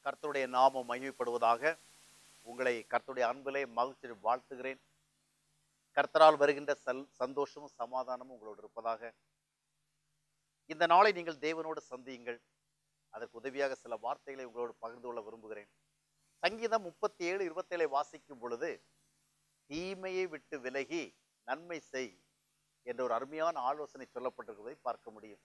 கர்த்தருடைய நாமம் மகிமைப்படுவதாக உங்களை கர்த்தருடைய அன்பிலே மகிழ்ச்சி வாழ்த்துகிறேன் கர்த்தரால் வருகின்ற சல் சந்தோஷமும் சமாதானமும் உங்களோடு இருப்பதாக இந்த நாளை நீங்கள் தேவனோடு சந்தியுங்கள் அதற்கு உதவியாக சில வார்த்தைகளை உங்களோடு பகிர்ந்து கொள்ள விரும்புகிறேன் சங்கீதம் முப்பத்தி ஏழு இருபத்தேழை வாசிக்கும் பொழுது தீமையை விட்டு விலகி நன்மை செய் என்ற ஒரு அருமையான ஆலோசனை சொல்லப்பட்டிருக்கிறதை பார்க்க முடியும்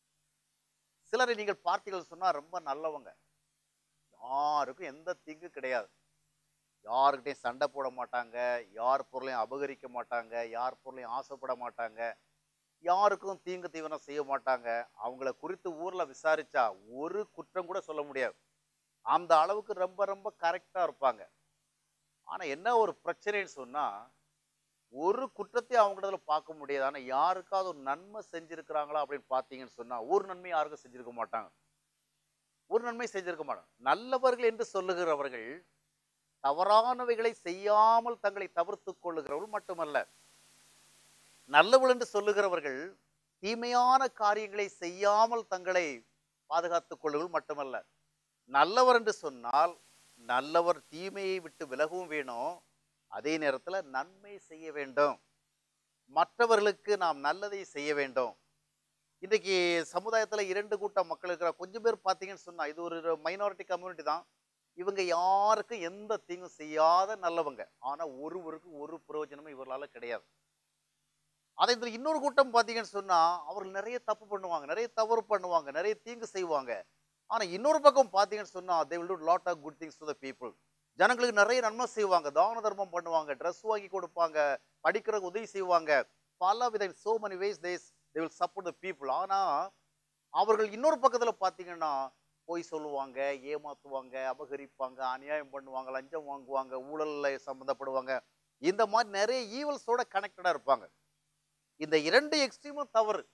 சிலரை நீங்கள் பார்த்தீர்கள் சொன்னா ரொம்ப நல்லவங்க யாருக்கும் எந்த தீங்கு கிடையாது யாருக்கிட்டையும் சண்டை போட மாட்டாங்க யார் பொருளையும் அபகரிக்க மாட்டாங்க யார் பொருளையும் ஆசைப்பட மாட்டாங்க யாருக்கும் தீங்கு தீவனம் செய்ய மாட்டாங்க அவங்கள குறித்து ஊர்ல விசாரிச்சா ஒரு குற்றம் கூட சொல்ல முடியாது அந்த அளவுக்கு ரொம்ப ரொம்ப கரெக்டா இருப்பாங்க ஆனா என்ன ஒரு பிரச்சனைன்னு சொன்னா ஒரு குற்றத்தையும் அவங்கள்ட்ட பார்க்க முடியாது ஆனா யாருக்காவது ஒரு நன்மை செஞ்சிருக்கிறாங்களா அப்படின்னு பார்த்தீங்கன்னு சொன்னா ஒரு நன்மை யாருக்கும் செஞ்சிருக்க மாட்டாங்க ஒரு நன்மை செஞ்சிருக்க மாட்டாங்க நல்லவர்கள் என்று சொல்லுகிறவர்கள் தவறானவைகளை செய்யாமல் தங்களை தவிர்த்துக் கொள்ளுகிறவர்கள் மட்டுமல்ல நல்லவள் என்று சொல்லுகிறவர்கள் தீமையான காரியங்களை செய்யாமல் தங்களை பாதுகாத்துக் கொள்ளுகள் மட்டுமல்ல நல்லவர் என்று சொன்னால் நல்லவர் தீமையை விட்டு விலகவும் வேணும் அதே நேரத்தில் நன்மை செய்ய வேண்டும் மற்றவர்களுக்கு நாம் நல்லதை செய்ய வேண்டும் இன்றைக்கு சமுதாயத்தில் இரண்டு கூட்டம் மக்கள் இருக்கிற கொஞ்சம் பேர் பார்த்தீங்கன்னு சொன்னா இது ஒரு மைனாரிட்டி கம்யூனிட்டி தான் இவங்க யாருக்கும் எந்த தீங்கும் செய்யாத நல்லவங்க ஆனா ஒருவருக்கு ஒரு பிரயோஜனமும் இவர்களால கிடையாது அதே மாதிரி இன்னொரு கூட்டம் பார்த்தீங்கன்னு சொன்னா அவர்கள் நிறைய தப்பு பண்ணுவாங்க நிறைய தவறு பண்ணுவாங்க நிறைய தீங்கு செய்வாங்க ஆனா இன்னொரு பக்கம் பார்த்தீங்கன்னு சொன்னா they will do lot of good things to the people ஜனங்களுக்கு நிறைய நன்மை செய்வாங்க தான தர்மம் பண்ணுவாங்க ட்ரெஸ் வாங்கி கொடுப்பாங்க படிக்கிறதுக்கு உதவி செய்வாங்க பல வித so many ways they they will support the people ஆனா அவர்கள் இன்னொரு பக்கத்துல பார்த்தீங்கன்னா பொய் சொல்லுவாங்க ஏமாத்துவாங்க அபகரிப்பாங்க அநியாயம் பண்ணுவாங்க லஞ்சம் வாங்குவாங்க ஊழல்ல சம்மந்தப்படுவாங்க இந்த மாதிரி நிறைய ஈவல்ஸோட கனெக்டடா இருப்பாங்க இந்த இரண்டு எக்ஸ்ட்ரீமும் தவறு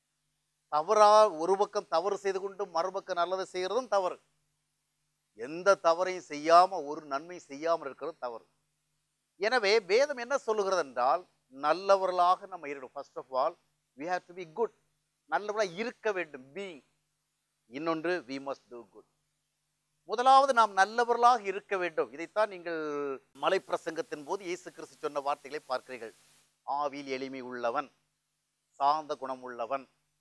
தவறா ஒரு பக்கம் தவறு செய்து கொண்டு மறுபக்கம் நல்லது செய்யறதும் தவறு எந்த தவறையும் செய்யாம ஒரு நன்மை செய்யாமல் இருக்கிறது தவறு எனவே வேதம் என்ன சொல்லுகிறது என்றால் நல்லவர்களாக நம்ம இருக்கணும் first of all we have to be good நல்லவர்களாக இருக்க வேண்டும் பீங் இன்னொன்று வி மஸ்ட் do குட் முதலாவது நாம் நல்லவர்களாக இருக்க வேண்டும் இதைத்தான் நீங்கள் மலை பிரசங்கத்தின் போது இயேசு கிறிஸ்து சொன்ன வார்த்தைகளை பார்க்கிறீர்கள் ஆவியில் எளிமை உள்ளவன் சாந்த குணம் உள்ளவன்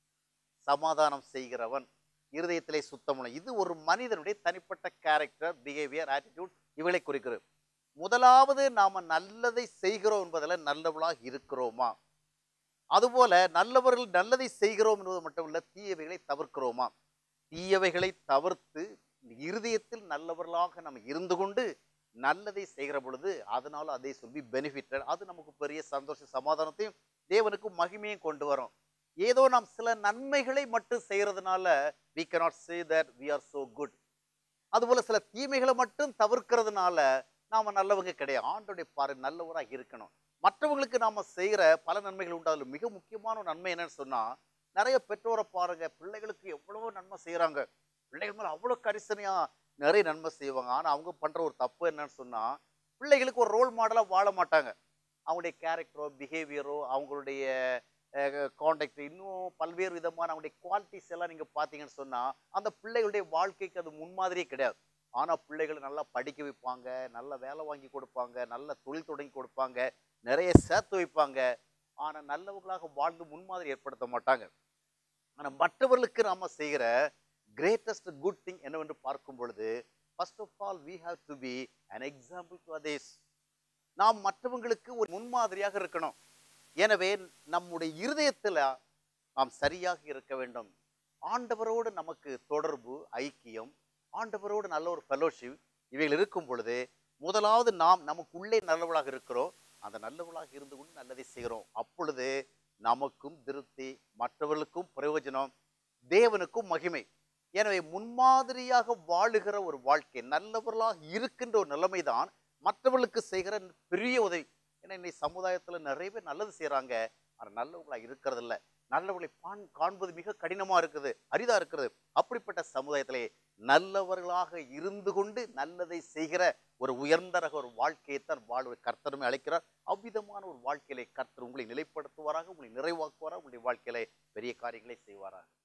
சமாதானம் செய்கிறவன் இருதயத்திலே சுத்தமுள்ள இது ஒரு மனிதனுடைய தனிப்பட்ட கேரக்டர் பிஹேவியர் ஆட்டிடியூட் இவைகளை குறிக்கிறது முதலாவது நாம நல்லதை செய்கிறோம் என்பதில் நல்லவர்களாக இருக்கிறோமா அதுபோல நல்லவர்கள் நல்லதை செய்கிறோம் என்பது மட்டுமல்ல தீயவைகளை தவிர்க்கிறோமா தீயவைகளை தவிர்த்து இருதயத்தில் நல்லவர்களாக நம்ம இருந்து கொண்டு நல்லதை செய்கிற பொழுது அதனால அதை சொல்லி பெனிஃபிட்டட் அது நமக்கு பெரிய சந்தோஷ சமாதானத்தையும் தேவனுக்கு மகிமையும் கொண்டு வரும் ஏதோ நாம் சில நன்மைகளை மட்டும் செய்யறதுனால we cannot say that we are so good அதுபோல சில தீமைகளை மட்டும் தவிர்க்கிறதுனால நாம நல்லவங்க கிடையாது ஆண்டோடைய பாரு நல்லவராக இருக்கணும் மற்றவங்களுக்கு நாம செய்யற பல நன்மைகள் உண்டு அதுல மிக முக்கியமான ஒரு நன்மை என்னன்னு சொன்னா நிறைய பெற்றோரை பாருங்க பிள்ளைகளுக்கு எவ்வளவோ நன்மை செய்யறாங்க பிள்ளைகள் மேல அவ்வளவு கரிசனையா நிறைய நன்மை செய்வாங்க ஆனா அவங்க பண்ற ஒரு தப்பு என்னன்னு சொன்னா பிள்ளைகளுக்கு ஒரு ரோல் மாடலா வாழ மாட்டாங்க அவங்களுடைய கேரக்டரோ பிஹேவியரோ அவங்களுடைய காண்டாக்ட் இன்னும் பல்வேறு விதமான அவங்களுடைய குவாலிட்டிஸ் எல்லாம் நீங்க பார்த்தீங்கன்னு சொன்னா அந்த பிள்ளைகளுடைய வாழ்க்கைக்கு அது முன்மாதிரியே கிடையாது ஆனா பிள்ளைகளை நல்லா படிக்க வைப்பாங்க நல்ல வேலை வாங்கி கொடுப்பாங்க நல்ல தொழில் தொடங்கி கொடுப்பாங்க நிறைய சேர்த்து வைப்பாங்க ஆனா நல்லவர்களாக வாழ்ந்து முன்மாதிரி ஏற்படுத்த மாட்டாங்க ஆனா மற்றவர்களுக்கு நாம செய்கிற கிரேட்டஸ்ட் குட் திங் என்னவென்று பார்க்கும் பொழுது first of all we have to be an example to அதேஸ் நாம் மற்றவங்களுக்கு ஒரு முன்மாதிரியாக இருக்கணும் எனவே நம்முடைய இருதயத்துல நாம் சரியாக இருக்க வேண்டும் ஆண்டவரோடு நமக்கு தொடர்பு ஐக்கியம் ஆண்டவரோடு நல்ல ஒரு ஃபெலோஷிப் இவைகள் இருக்கும் பொழுது முதலாவது நாம் நமக்குள்ளே நல்லவளாக இருக்கிறோம் அந்த நல்லவளாக இருந்து கொண்டு நல்லதை செய்கிறோம் அப்பொழுது நமக்கும் திருப்தி மற்றவர்களுக்கும் பிரயோஜனம் தேவனுக்கும் மகிமை எனவே முன்மாதிரியாக வாழுகிற ஒரு வாழ்க்கை நல்லவர்களாக இருக்கின்ற ஒரு நிலைமைதான் மற்றவர்களுக்கு செய்கிற பெரிய உதவி ஏன்னா இன்னைக்கு சமுதாயத்துல நிறைய பேர் நல்லது செய்றாங்க ஆனால் நல்லவங்களா இருக்கிறது இல்ல நல்லவர்களை பான் காண்பது மிக கடினமா இருக்குது அரிதா இருக்கிறது அப்படிப்பட்ட சமுதாயத்திலே நல்லவர்களாக இருந்து கொண்டு நல்லதை செய்கிற ஒரு உயர்ந்த ரக ஒரு வாழ்க்கையைத்தான் வாழ்வு கர்த்தருமே அழைக்கிறார் அவ்விதமான ஒரு வாழ்க்கையிலே கர்த்தர் உங்களை நிலைப்படுத்துவாராக உங்களை நிறைவாக்குவாராக உங்களுடைய வாழ்க்கையிலே பெரிய காரியங்களை செய்வாராக